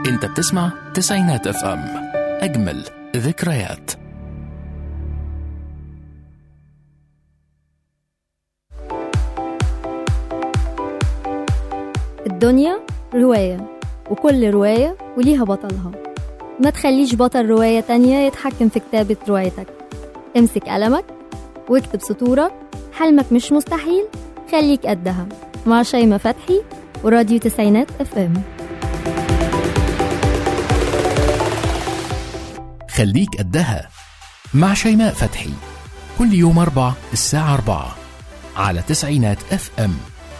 انت بتسمع تسعينات اف ام اجمل ذكريات الدنيا رواية وكل رواية وليها بطلها ما تخليش بطل رواية تانية يتحكم في كتابة روايتك امسك قلمك واكتب سطورك حلمك مش مستحيل خليك قدها مع شيماء فتحي وراديو تسعينات اف ام خليك قدها مع شيماء فتحي كل يوم أربع الساعة أربعة على تسعينات اف ام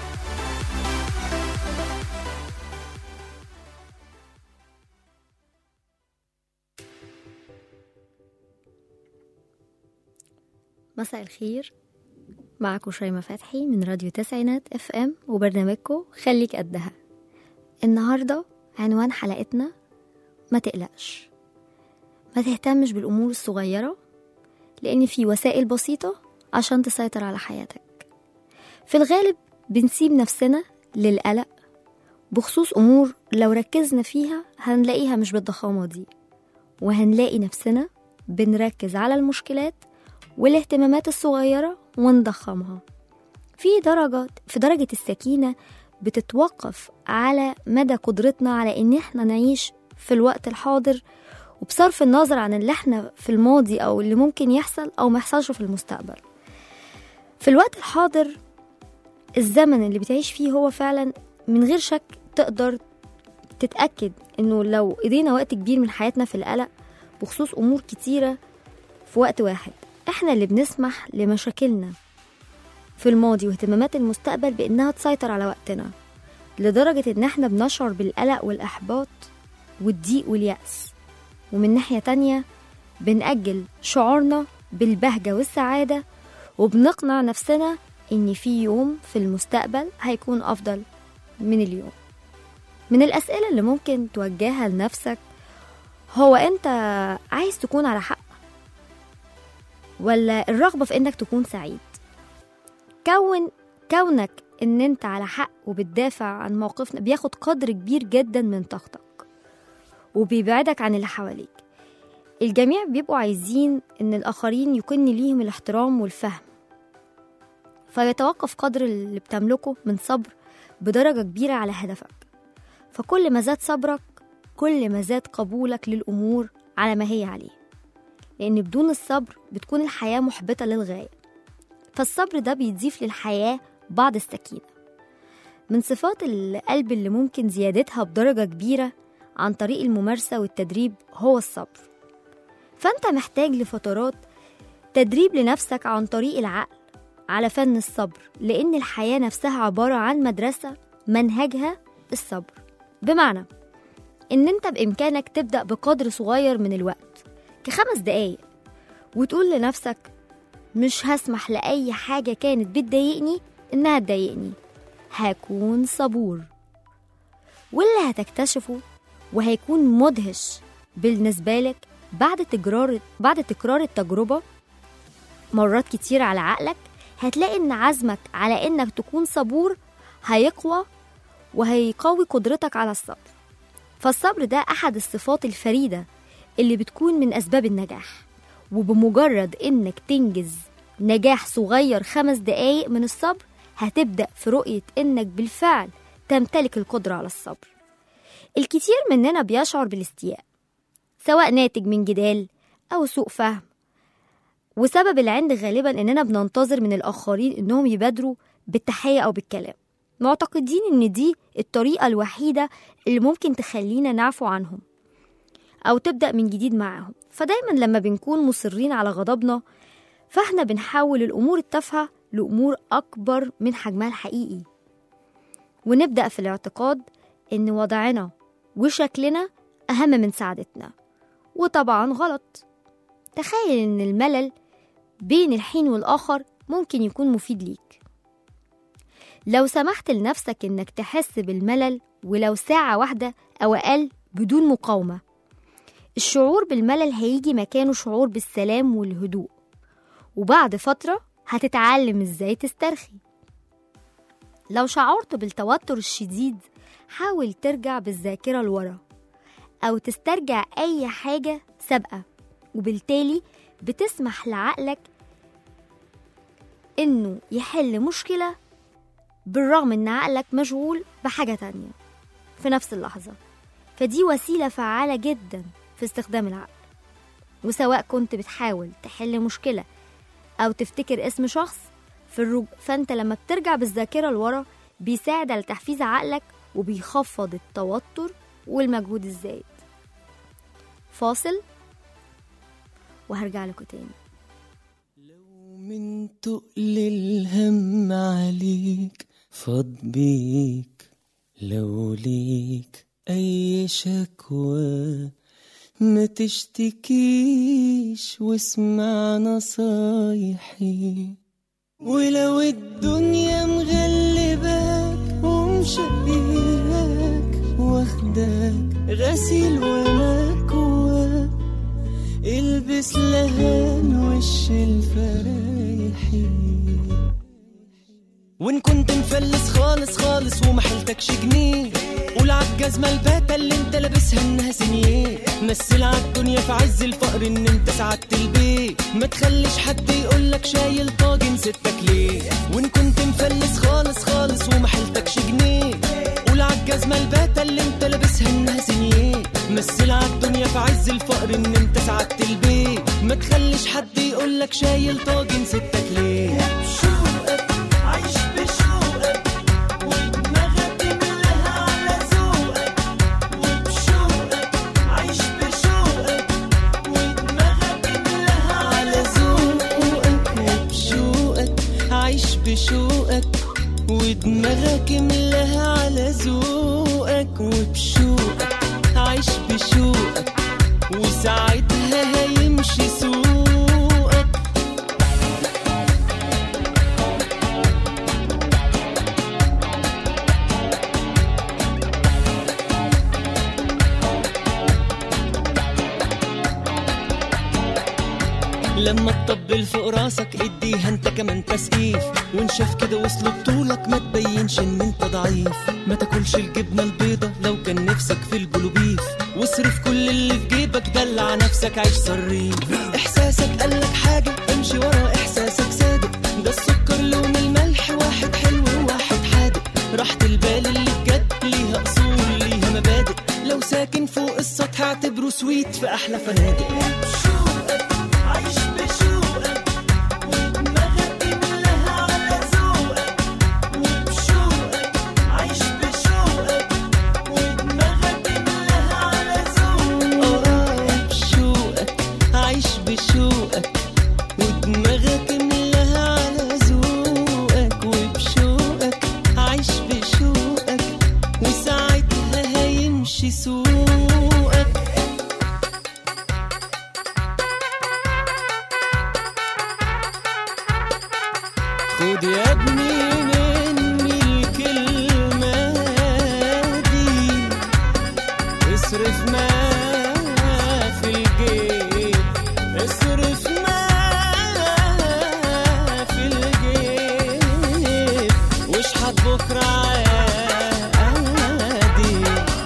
مساء الخير معكم شيماء فتحي من راديو تسعينات اف ام وبرنامجكم خليك قدها النهاردة عنوان حلقتنا ما تقلقش ما تهتمش بالأمور الصغيرة لأن في وسائل بسيطة عشان تسيطر على حياتك في الغالب بنسيب نفسنا للقلق بخصوص أمور لو ركزنا فيها هنلاقيها مش بالضخامة دي وهنلاقي نفسنا بنركز على المشكلات والاهتمامات الصغيرة ونضخمها في درجة في درجة السكينة بتتوقف على مدى قدرتنا على إن احنا نعيش في الوقت الحاضر وبصرف النظر عن اللي احنا في الماضي أو اللي ممكن يحصل أو ما يحصلش في المستقبل في الوقت الحاضر الزمن اللي بتعيش فيه هو فعلا من غير شك تقدر تتأكد إنه لو قضينا وقت كبير من حياتنا في القلق بخصوص أمور كتيرة في وقت واحد احنا اللي بنسمح لمشاكلنا في الماضي واهتمامات المستقبل بإنها تسيطر على وقتنا لدرجة إن احنا بنشعر بالقلق والإحباط والضيق واليأس ومن ناحية تانية بنأجل شعورنا بالبهجة والسعادة وبنقنع نفسنا إن في يوم في المستقبل هيكون أفضل من اليوم من الأسئلة اللي ممكن توجهها لنفسك هو أنت عايز تكون على حق ولا الرغبة في إنك تكون سعيد كون كونك إن أنت على حق وبتدافع عن موقفنا بياخد قدر كبير جدا من طاقتك وبيبعدك عن اللي حواليك الجميع بيبقوا عايزين إن الآخرين يكون ليهم الاحترام والفهم فيتوقف قدر اللي بتملكه من صبر بدرجة كبيرة على هدفك فكل ما زاد صبرك كل ما زاد قبولك للأمور على ما هي عليه لأن بدون الصبر بتكون الحياة محبطة للغاية فالصبر ده بيضيف للحياة بعض السكينة من صفات القلب اللي ممكن زيادتها بدرجة كبيرة عن طريق الممارسة والتدريب هو الصبر فأنت محتاج لفترات تدريب لنفسك عن طريق العقل على فن الصبر لأن الحياة نفسها عبارة عن مدرسة منهجها الصبر بمعنى إن أنت بإمكانك تبدأ بقدر صغير من الوقت كخمس دقايق وتقول لنفسك مش هسمح لأي حاجة كانت بتضايقني إنها تضايقني هكون صبور واللي هتكتشفه وهيكون مدهش بالنسبة لك بعد تكرار بعد تكرار التجربة مرات كتير على عقلك هتلاقي إن عزمك على إنك تكون صبور هيقوى وهيقوي قدرتك على الصبر فالصبر ده أحد الصفات الفريدة اللي بتكون من أسباب النجاح وبمجرد إنك تنجز نجاح صغير خمس دقايق من الصبر هتبدأ في رؤية إنك بالفعل تمتلك القدرة على الصبر الكثير مننا بيشعر بالاستياء سواء ناتج من جدال أو سوء فهم وسبب العند غالبا إننا بننتظر من الآخرين إنهم يبادروا بالتحية أو بالكلام معتقدين إن دي الطريقة الوحيدة اللي ممكن تخلينا نعفو عنهم أو تبدأ من جديد معاهم فدايما لما بنكون مصرين على غضبنا فاحنا بنحول الأمور التافهة لأمور أكبر من حجمها الحقيقي ونبدأ في الاعتقاد إن وضعنا وشكلنا أهم من سعادتنا وطبعا غلط تخيل إن الملل بين الحين والآخر ممكن يكون مفيد ليك لو سمحت لنفسك إنك تحس بالملل ولو ساعة واحدة أو أقل بدون مقاومة الشعور بالملل هيجي مكانه شعور بالسلام والهدوء وبعد فترة هتتعلم ازاي تسترخي لو شعرت بالتوتر الشديد حاول ترجع بالذاكرة لورا أو تسترجع أي حاجة سابقة وبالتالي بتسمح لعقلك إنه يحل مشكلة بالرغم إن عقلك مشغول بحاجة تانية في نفس اللحظة فدي وسيلة فعالة جدا في استخدام العقل وسواء كنت بتحاول تحل مشكلة أو تفتكر اسم شخص في الرج... فأنت لما بترجع بالذاكرة لورا بيساعد على تحفيز عقلك وبيخفض التوتر والمجهود الزايد فاصل وهرجع لكم تاني لو من تقل الهم عليك فاض بيك لو ليك أي شكوى ما تشتكيش واسمع نصايحي ولو الدنيا مغلباك ومشقياك واخداك غسيل ومكواك البس لهان وش الفرايحي وان كنت مفلس خالص خالص وما حيلتكش جنيه قول عالجزمة الباتة اللي انت لابسها انها سنيه مثل عالدنيا في عز الفقر ان انت سعدت البيت ما تخليش حد يقولك شايل طاجن ستك ليه وان كنت مفلس خالص خالص وما حيلتكش جنيه قول عالجزمة الباتة اللي انت لابسها انها سنيه مثل عالدنيا في عز الفقر ان انت سعدت البيت ما تخليش حد يقولك شايل طاجن ستك ليه بشوقك عايش بشوقك ودماغك ملها على ذوقك وبشوقك عايش بشوقك ودماغك ملها على ذوقك وبشوقك عايش بشوقك ودماغك ملها على ذوقك وبشوقك عايش بشوقك وساعتها هيمشي سوقك لما تطبل فوق راسك اديها انت كمان تسقيف وان شاف كده وصل بطولك ما تبينش ان انت ضعيف ما تاكلش الجبنه البيضه لو كان نفسك في البلوبيف واصرف كل اللي في جيبك دلع نفسك عيش صريف احساسك قالك حاجه امشي ورا احساسك صادق ده السكر لون الملح واحد حلو وواحد حادق راحة البال اللي بجد ليها اصول ليها مبادئ لو ساكن فوق السطح اعتبره سويت في احلى فنادق عايش بشوقك ودماغك ملها على ذوقك وبشوقك عايش بشوقك ودماغك ملها على ذوقك اه بشوقك عايش بشوقك ودماغك ملها على ذوقك وبشوقك عايش بشوقك وساعتها هيمشي سوقك خد يا ابني مني الكلمة دي اصرف ما في الجيب اصرف ما في الجيب واشحت بكرة عادي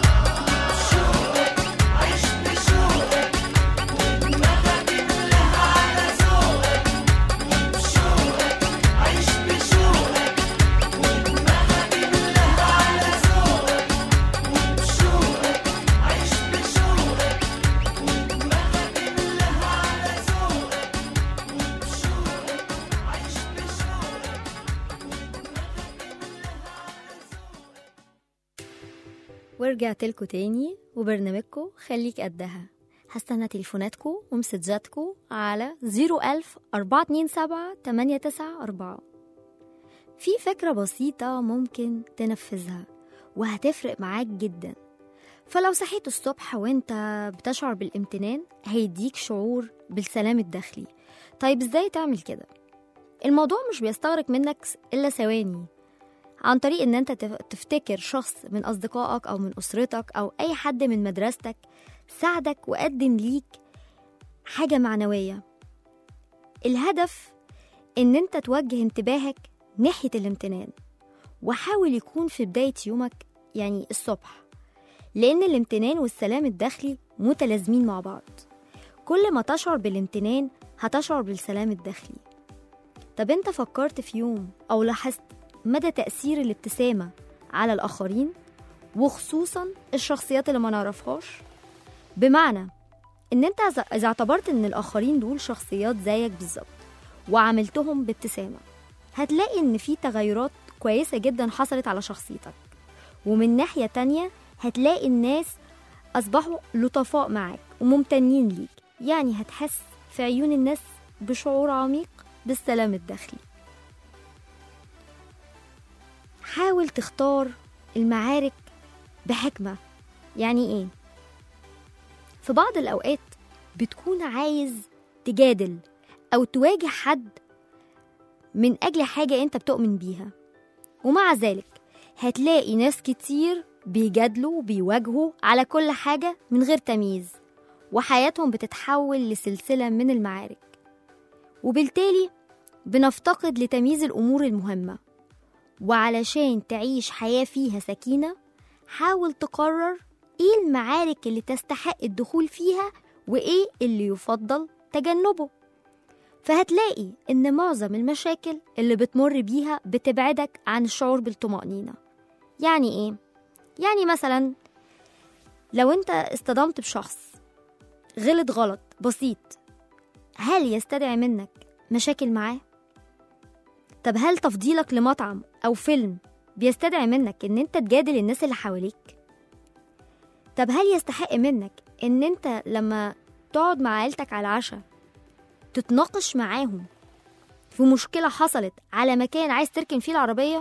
عيش بشوقك ودماغك ملها على ذوقك وبشوقك عيش بشوقك ودماغك ملها على ذوقك وبشوقك عيش بشوقك ودماغك ملها على ذوقك وبشوقك عيش بشوقك ورجعت لكم تاني وبرنامجكم خليك قدها هستنى تليفوناتكم ومسجاتكم على 01000 427 894 في فكرة بسيطة ممكن تنفذها وهتفرق معاك جدا فلو صحيت الصبح وانت بتشعر بالامتنان هيديك شعور بالسلام الداخلي طيب ازاي تعمل كده الموضوع مش بيستغرق منك الا ثواني عن طريق ان انت تف- تفتكر شخص من اصدقائك او من اسرتك او اي حد من مدرستك ساعدك وقدم ليك حاجة معنوية الهدف ان انت توجه انتباهك ناحية الامتنان وحاول يكون في بداية يومك يعني الصبح لأن الامتنان والسلام الداخلي متلازمين مع بعض كل ما تشعر بالامتنان هتشعر بالسلام الداخلي طب انت فكرت في يوم أو لاحظت مدى تأثير الابتسامة على الآخرين وخصوصا الشخصيات اللي ما نعرفهاش بمعنى ان انت إذا- اذا اعتبرت ان الاخرين دول شخصيات زيك بالظبط وعاملتهم بابتسامه هتلاقي ان في تغيرات كويسه جدا حصلت على شخصيتك ومن ناحيه تانية هتلاقي الناس اصبحوا لطفاء معاك وممتنين ليك يعني هتحس في عيون الناس بشعور عميق بالسلام الداخلي حاول تختار المعارك بحكمه يعني ايه في بعض الأوقات بتكون عايز تجادل أو تواجه حد من أجل حاجة أنت بتؤمن بيها ومع ذلك هتلاقي ناس كتير بيجادلوا وبيواجهوا على كل حاجة من غير تمييز وحياتهم بتتحول لسلسلة من المعارك وبالتالي بنفتقد لتمييز الأمور المهمة وعلشان تعيش حياة فيها سكينة حاول تقرر ايه المعارك اللي تستحق الدخول فيها وايه اللي يفضل تجنبه فهتلاقي ان معظم المشاكل اللي بتمر بيها بتبعدك عن الشعور بالطمأنينة يعني ايه؟ يعني مثلا لو انت اصطدمت بشخص غلط غلط بسيط هل يستدعي منك مشاكل معاه؟ طب هل تفضيلك لمطعم أو فيلم بيستدعي منك إن أنت تجادل الناس اللي حواليك؟ طب هل يستحق منك إن أنت لما تقعد مع عيلتك على العشاء تتناقش معاهم في مشكلة حصلت على مكان عايز تركن فيه العربية؟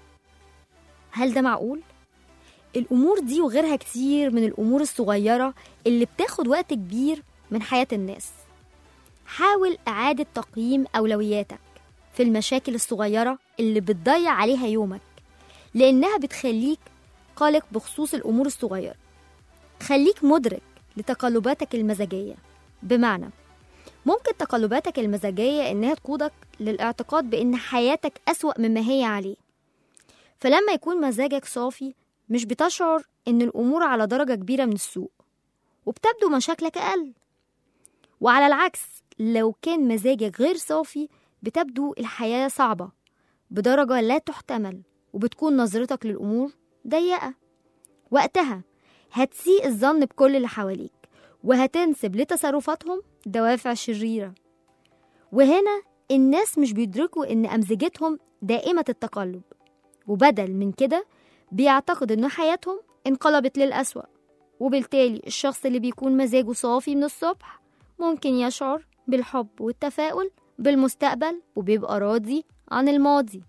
هل ده معقول؟ الأمور دي وغيرها كتير من الأمور الصغيرة اللي بتاخد وقت كبير من حياة الناس حاول إعادة تقييم أولوياتك في المشاكل الصغيرة اللي بتضيع عليها يومك لأنها بتخليك قلق بخصوص الأمور الصغيرة خليك مدرك لتقلباتك المزاجية بمعنى ممكن تقلباتك المزاجية إنها تقودك للاعتقاد بإن حياتك أسوأ مما هي عليه فلما يكون مزاجك صافي مش بتشعر إن الأمور على درجة كبيرة من السوء وبتبدو مشاكلك أقل وعلى العكس لو كان مزاجك غير صافي بتبدو الحياة صعبة بدرجة لا تحتمل وبتكون نظرتك للأمور ضيقة وقتها هتسيء الظن بكل اللي حواليك وهتنسب لتصرفاتهم دوافع شريرة وهنا الناس مش بيدركوا إن أمزجتهم دائمة التقلب وبدل من كده بيعتقد إن حياتهم انقلبت للأسوأ وبالتالي الشخص اللي بيكون مزاجه صافي من الصبح ممكن يشعر بالحب والتفاؤل بالمستقبل وبيبقى راضي عن الماضي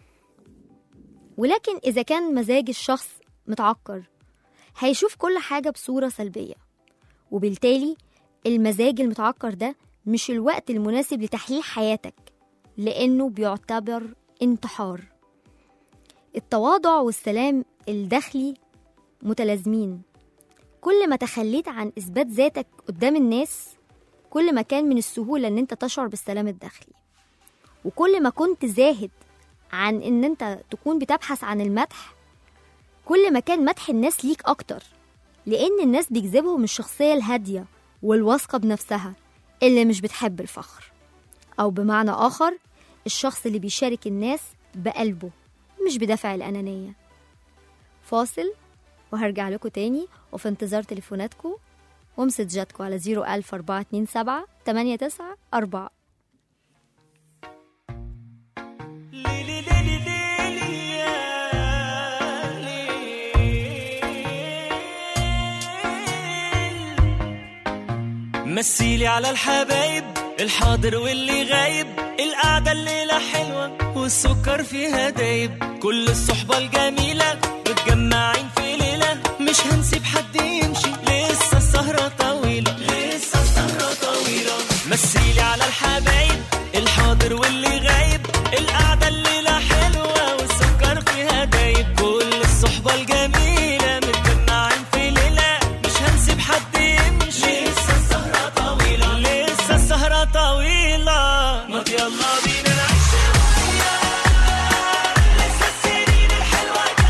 ولكن إذا كان مزاج الشخص متعكر هيشوف كل حاجة بصورة سلبية وبالتالي المزاج المتعكر ده مش الوقت المناسب لتحليل حياتك لأنه بيعتبر انتحار التواضع والسلام الداخلي متلازمين كل ما تخليت عن إثبات ذاتك قدام الناس كل ما كان من السهولة إن أنت تشعر بالسلام الداخلي وكل ما كنت زاهد عن إن أنت تكون بتبحث عن المدح كل ما كان مدح الناس ليك أكتر لأن الناس بيجذبهم الشخصية الهادية والواثقة بنفسها اللي مش بتحب الفخر أو بمعنى آخر الشخص اللي بيشارك الناس بقلبه مش بدافع الأنانية فاصل وهرجع لكم تاني وفي انتظار تليفوناتكم ومسجاتكم على 01427 89 ليلي ليلي ليلي يا ليل. مثيلي على الحبايب الحاضر واللي غايب القعدة الليلة حلوة والسكر فيها دايب كل الصحبة الجميلة متجمعين في ليلة مش هنسيب حد يمشي لسه السهرة طويلة لسه السهرة طويلة مثيلي على الحبايب الحاضر واللي غايب القعدة الليلة حلوة والسكر فيها دايب كل الصحبة الجميلة متجمعين في ليلة مش هنسيب حد يمشي لسه السهرة طويلة لسه السهرة طويلة ما يلا بينا نعيش شوية لسه السنين الحلوة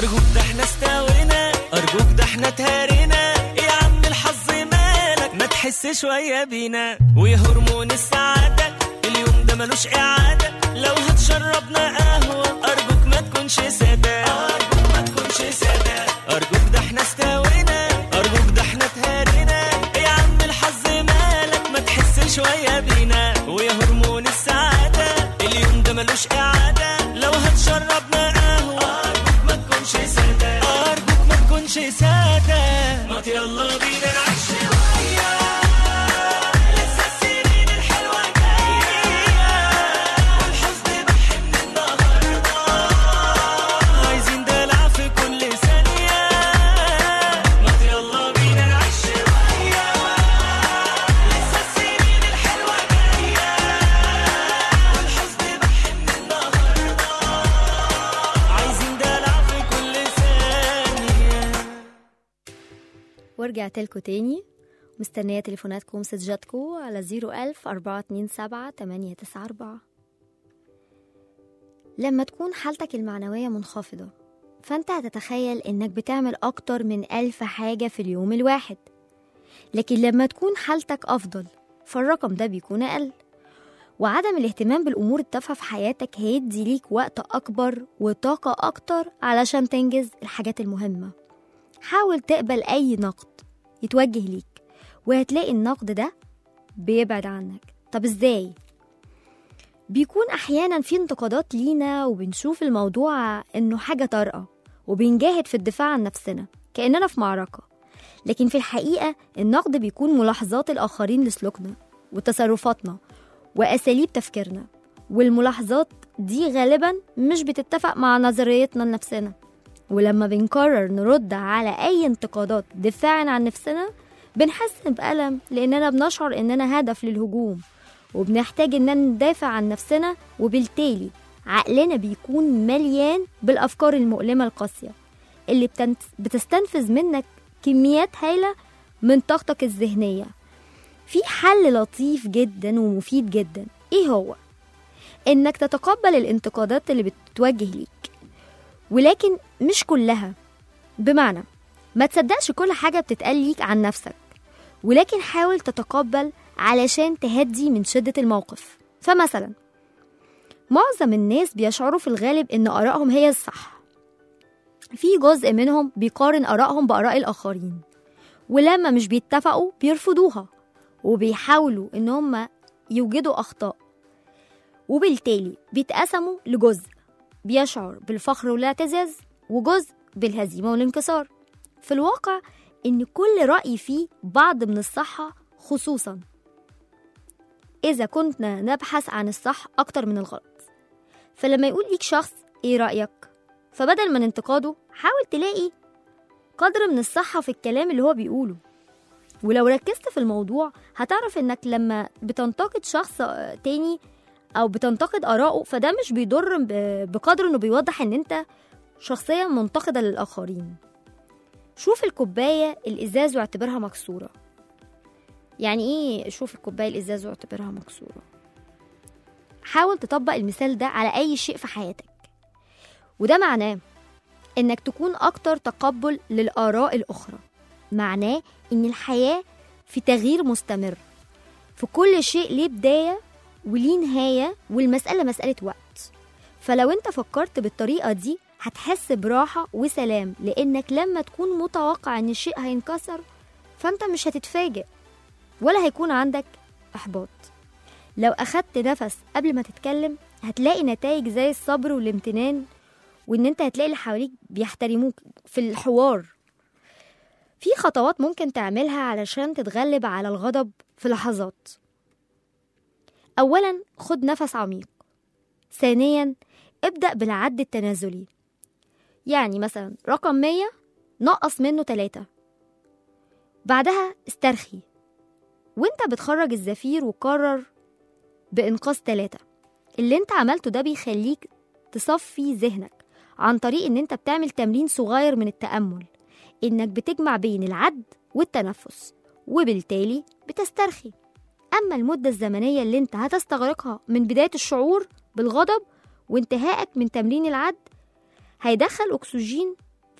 ارجوك ده احنا استوينا ارجوك ده احنا تهارينا يا عم الحظ مالك ما تحس شويه بينا ويا هرمون السعاده اليوم ده ملوش اعاده لو هتشربنا قهوه ارجوك ما تكونش ساده ارجوك ما تكونش ساده ارجوك ده احنا استوينا ارجوك ده احنا تهارينا يا عم الحظ مالك ما تحس شويه بينا ويا هرمون السعاده اليوم ده ملوش اعاده لو هتشربنا قهوه ارجوك ما تكونش ساده ارجوك ما تكونش ساده ما يلا بينا نعيش شويه لسه السنين الحلوه جايه والحزن بحن النهارده عايزين دلع في كل ثانيه ما يلا بينا نعيش شويه لسه السنين الحلوه جايه والحزن بحن النهارده عايزين دلع في كل ثانيه ورجعت لكم تاني مستنية تليفوناتكم ومسجاتكم على 01000 427 894 لما تكون حالتك المعنوية منخفضة فأنت هتتخيل إنك بتعمل أكتر من ألف حاجة في اليوم الواحد لكن لما تكون حالتك أفضل فالرقم ده بيكون أقل وعدم الاهتمام بالأمور التافهة في حياتك هيدي ليك وقت أكبر وطاقة أكتر علشان تنجز الحاجات المهمة حاول تقبل أي نقد يتوجه ليك وهتلاقي النقد ده بيبعد عنك طب ازاي؟ بيكون أحيانا في انتقادات لينا وبنشوف الموضوع إنه حاجة طارئة وبنجاهد في الدفاع عن نفسنا كأننا في معركة لكن في الحقيقة النقد بيكون ملاحظات الآخرين لسلوكنا وتصرفاتنا وأساليب تفكيرنا والملاحظات دي غالبا مش بتتفق مع نظريتنا لنفسنا ولما بنقرر نرد على أي انتقادات دفاعا عن نفسنا بنحس بألم لأننا بنشعر إننا هدف للهجوم وبنحتاج إننا ندافع عن نفسنا وبالتالي عقلنا بيكون مليان بالأفكار المؤلمة القاسية اللي بتنت... بتستنفذ منك كميات هائلة من طاقتك الذهنية في حل لطيف جدا ومفيد جدا ايه هو انك تتقبل الانتقادات اللي بتتوجه ليك ولكن مش كلها بمعنى ما تصدقش كل حاجة بتتقال ليك عن نفسك ولكن حاول تتقبل علشان تهدي من شدة الموقف فمثلا معظم الناس بيشعروا في الغالب إن آرائهم هي الصح في جزء منهم بيقارن آرائهم بآراء الآخرين ولما مش بيتفقوا بيرفضوها وبيحاولوا إن هم يوجدوا أخطاء وبالتالي بيتقسموا لجزء بيشعر بالفخر والاعتزاز وجزء بالهزيمة والانكسار في الواقع إن كل رأي فيه بعض من الصحة خصوصا إذا كنا نبحث عن الصح أكتر من الغلط فلما يقول ليك شخص إيه رأيك فبدل من انتقاده حاول تلاقي قدر من الصحة في الكلام اللي هو بيقوله ولو ركزت في الموضوع هتعرف إنك لما بتنتقد شخص تاني أو بتنتقد آراءه فده مش بيضر ب- بقدر إنه بيوضح إن أنت شخصية منتقدة للآخرين شوف الكوباية الإزاز واعتبرها مكسورة يعني إيه شوف الكوباية الإزاز واعتبرها مكسورة حاول تطبق المثال ده على أي شيء في حياتك وده معناه إنك تكون أكتر تقبل للآراء الأخرى معناه إن الحياة في تغيير مستمر في كل شيء ليه بداية وليه نهاية والمسألة مسألة وقت فلو انت فكرت بالطريقة دي هتحس براحة وسلام لأنك لما تكون متوقع إن الشيء هينكسر فأنت مش هتتفاجئ ولا هيكون عندك إحباط لو أخدت نفس قبل ما تتكلم هتلاقي نتائج زي الصبر والامتنان وإن أنت هتلاقي اللي حواليك بيحترموك في الحوار في خطوات ممكن تعملها علشان تتغلب على الغضب في لحظات أولا خد نفس عميق ثانيا ابدأ بالعد التنازلي يعني مثلا رقم 100 نقص منه 3 بعدها استرخي وانت بتخرج الزفير وقرر بإنقاذ 3 اللي انت عملته ده بيخليك تصفي ذهنك عن طريق ان انت بتعمل تمرين صغير من التأمل انك بتجمع بين العد والتنفس وبالتالي بتسترخي أما المدة الزمنية اللي انت هتستغرقها من بداية الشعور بالغضب وانتهائك من تمرين العد هيدخل أكسجين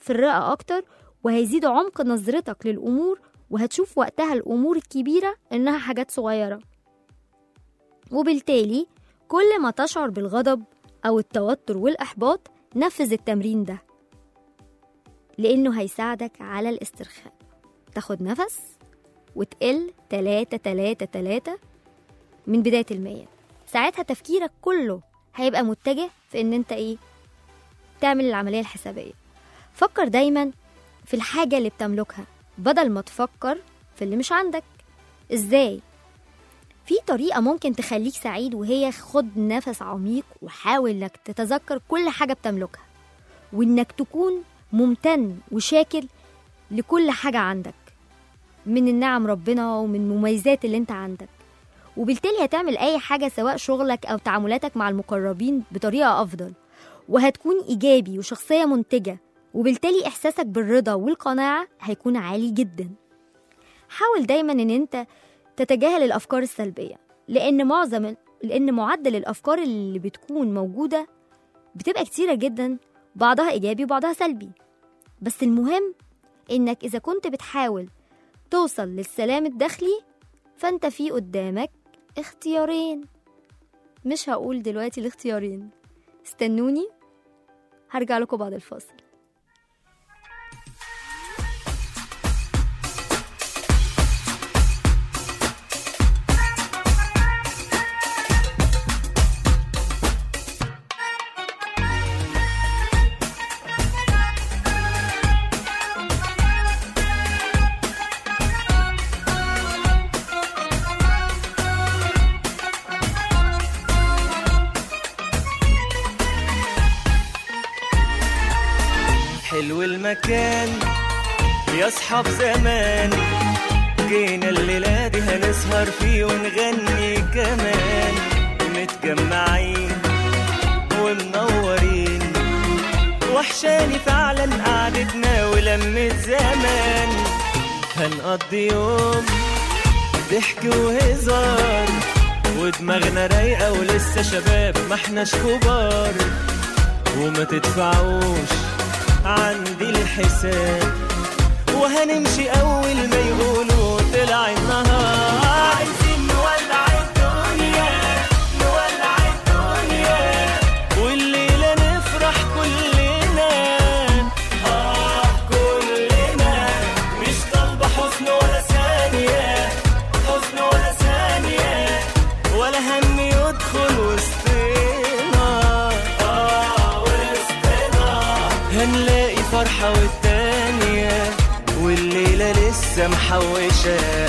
في الرئة أكتر وهيزيد عمق نظرتك للأمور وهتشوف وقتها الأمور الكبيرة إنها حاجات صغيرة وبالتالي كل ما تشعر بالغضب أو التوتر والإحباط نفذ التمرين ده لأنه هيساعدك على الاسترخاء تاخد نفس وتقل تلاتة تلاتة تلاتة من بداية المية ساعتها تفكيرك كله هيبقى متجه في ان انت ايه تعمل العملية الحسابية فكر دايما في الحاجة اللي بتملكها بدل ما تفكر في اللي مش عندك ازاي في طريقة ممكن تخليك سعيد وهي خد نفس عميق وحاول انك تتذكر كل حاجة بتملكها وانك تكون ممتن وشاكر لكل حاجة عندك من النعم ربنا ومن المميزات اللي انت عندك وبالتالي هتعمل اي حاجة سواء شغلك او تعاملاتك مع المقربين بطريقة افضل وهتكون ايجابي وشخصية منتجة وبالتالي احساسك بالرضا والقناعة هيكون عالي جدا حاول دايما ان انت تتجاهل الافكار السلبية لان معظم لان معدل الافكار اللي بتكون موجودة بتبقى كتيرة جدا بعضها ايجابي وبعضها سلبي بس المهم انك اذا كنت بتحاول توصل للسلام الداخلي فانت في قدامك اختيارين مش هقول دلوقتي الاختيارين استنوني هرجع لكم بعد الفاصل حلو المكان يا اصحاب زمان جينا الليلة دي هنسهر فيه ونغني كمان متجمعين ومنورين وحشاني فعلا قعدتنا ولمة زمان هنقضي يوم ضحك وهزار ودماغنا رايقة ولسه شباب ما احناش كبار وما تدفعوش عندي الحساب وهنمشي اول ما يقولوا طلع النهار عايزين نولع الدنيا نولع الدنيا والليلة نفرح كلنا اه كلنا مش طالبة حزن ولا ثانية حزن ولا ثانية ولا هم يدخل وسطنا اه وسطنا هنلاقي فرحة والتانية والليلة لسه محوشة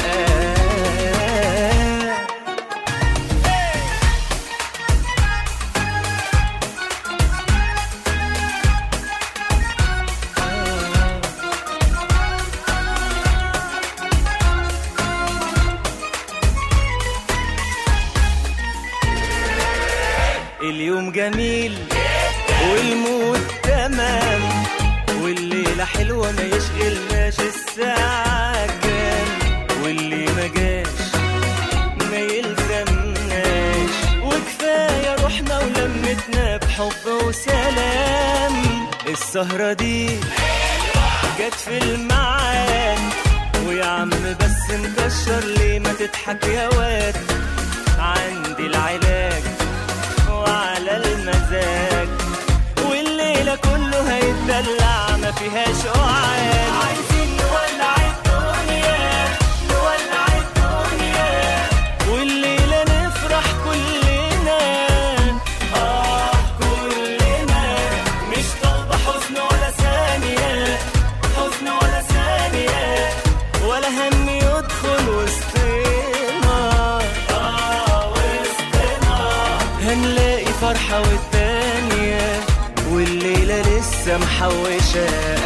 اليوم جميل والمود تمام والليلة حلوة ما يشغلناش الساعة كام واللي ما جاش ما يلزمناش وكفاية روحنا ولمتنا بحب وسلام السهرة دي جت في الميعاد ويا عم بس مكشر ليه ما تضحك يا واد عندي العلاج وعلى المزاج والليلة كله هيتدلع ما فيهاش قعاد عايزين نولع الدنيا نولع الدنيا والليلة نفرح كلنا آه كلنا مش طالبة حزن ولا ثانية حزن ولا ثانية ولا هم يدخل وسطنا آه وسطنا هنلاقي فرحة والتانية والليلة لسه محوشة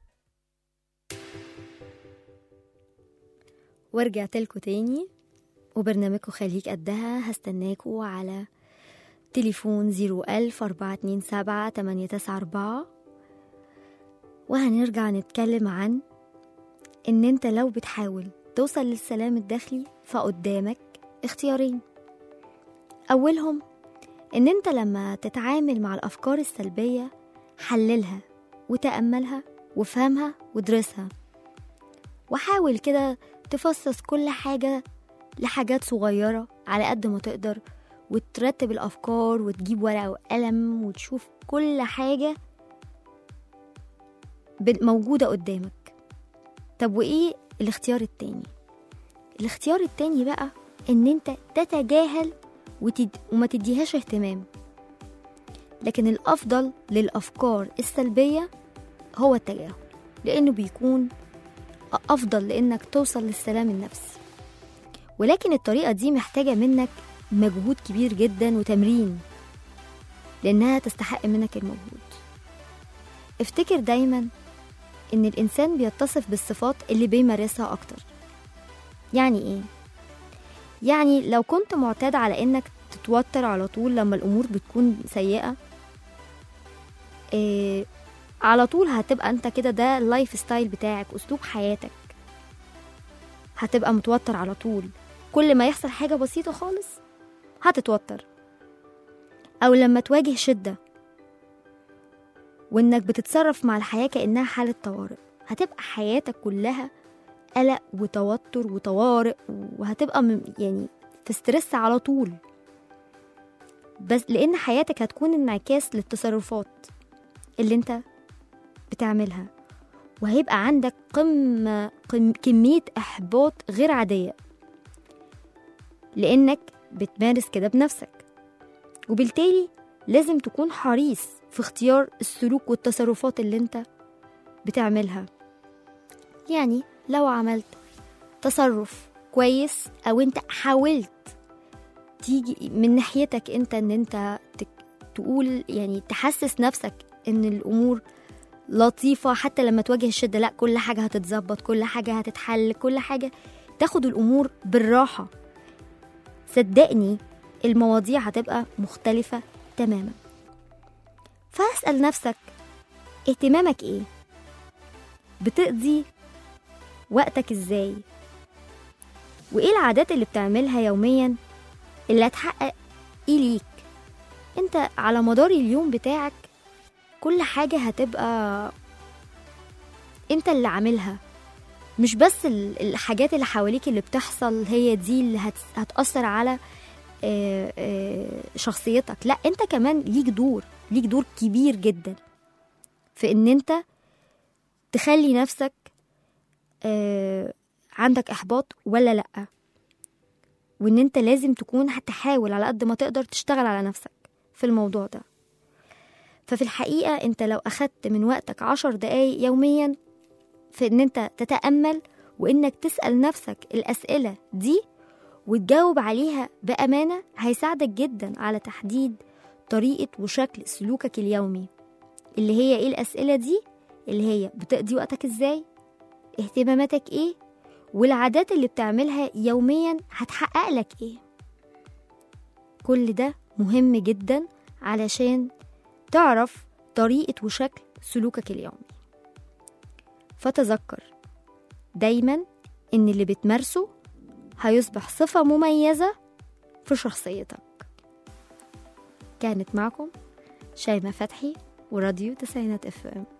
ورجعت لكم تاني وبرنامجكم خليك قدها هستناكوا على تليفون زيرو ألف أربعة اتنين سبعة تمانية تسعة أربعة وهنرجع نتكلم عن إن أنت لو بتحاول توصل للسلام الداخلي فقدامك اختيارين أولهم إن أنت لما تتعامل مع الأفكار السلبية حللها وتأملها وفهمها ودرسها وحاول كده تفصص كل حاجة لحاجات صغيرة على قد ما تقدر وترتب الأفكار وتجيب ورقة وقلم وتشوف كل حاجة ب- موجودة قدامك طب وإيه الاختيار التاني؟ الاختيار التاني بقى إن أنت تتجاهل وتد... وما تديهاش اهتمام لكن الأفضل للأفكار السلبية هو التجاهل لأنه بيكون أفضل لأنك توصل للسلام النفسي ولكن الطريقة دي محتاجة منك مجهود كبير جدا وتمرين لأنها تستحق منك المجهود افتكر دايما إن الإنسان بيتصف بالصفات اللي بيمارسها أكتر يعني إيه؟ يعني لو كنت معتاد على إنك تتوتر على طول لما الأمور بتكون سيئة إيه على طول هتبقى انت كده ده اللايف ستايل بتاعك اسلوب حياتك هتبقى متوتر على طول كل ما يحصل حاجة بسيطة خالص هتتوتر أو لما تواجه شدة وإنك بتتصرف مع الحياة كأنها حالة طوارئ هتبقى حياتك كلها قلق وتوتر وطوارئ وهتبقى م- يعني في ستريس على طول بس لأن حياتك هتكون انعكاس للتصرفات اللي انت بتعملها وهيبقى عندك قمة قم كمية إحباط غير عادية لأنك بتمارس كده بنفسك وبالتالي لازم تكون حريص في اختيار السلوك والتصرفات اللي انت بتعملها يعني لو عملت تصرف كويس او انت حاولت تيجي من ناحيتك انت ان انت تك- تقول يعني تحسس نفسك ان الامور لطيفة حتى لما تواجه الشدة لا كل حاجة هتتظبط كل حاجة هتتحل كل حاجة تاخد الأمور بالراحة صدقني المواضيع هتبقى مختلفة تماما فاسأل نفسك اهتمامك ايه بتقضي وقتك ازاي وايه العادات اللي بتعملها يوميا اللي هتحقق ايه ليك انت على مدار اليوم بتاعك كل حاجة هتبقى انت اللي عاملها مش بس ال- الحاجات اللي حواليك اللي بتحصل هي دي اللي هت- هتأثر على آه، آه، شخصيتك لا انت كمان ليك دور ليك دور كبير جدا في ان انت تخلي نفسك آه، عندك احباط ولا لا وان انت لازم تكون هتحاول على قد ما تقدر تشتغل على نفسك في الموضوع ده ففي الحقيقة انت لو أخدت من وقتك عشر دقايق يوميا في ان انت تتأمل وانك تسأل نفسك الأسئلة دي وتجاوب عليها بأمانة هيساعدك جدا على تحديد طريقة وشكل سلوكك اليومي اللي هي ايه الأسئلة دي اللي هي بتقضي وقتك ازاي اهتماماتك ايه والعادات اللي بتعملها يوميا هتحقق لك ايه كل ده مهم جدا علشان تعرف طريقة وشكل سلوكك اليومي فتذكر دايما ان اللي بتمارسه هيصبح صفة مميزة في شخصيتك كانت معكم شيماء فتحي وراديو تسعينات اف ام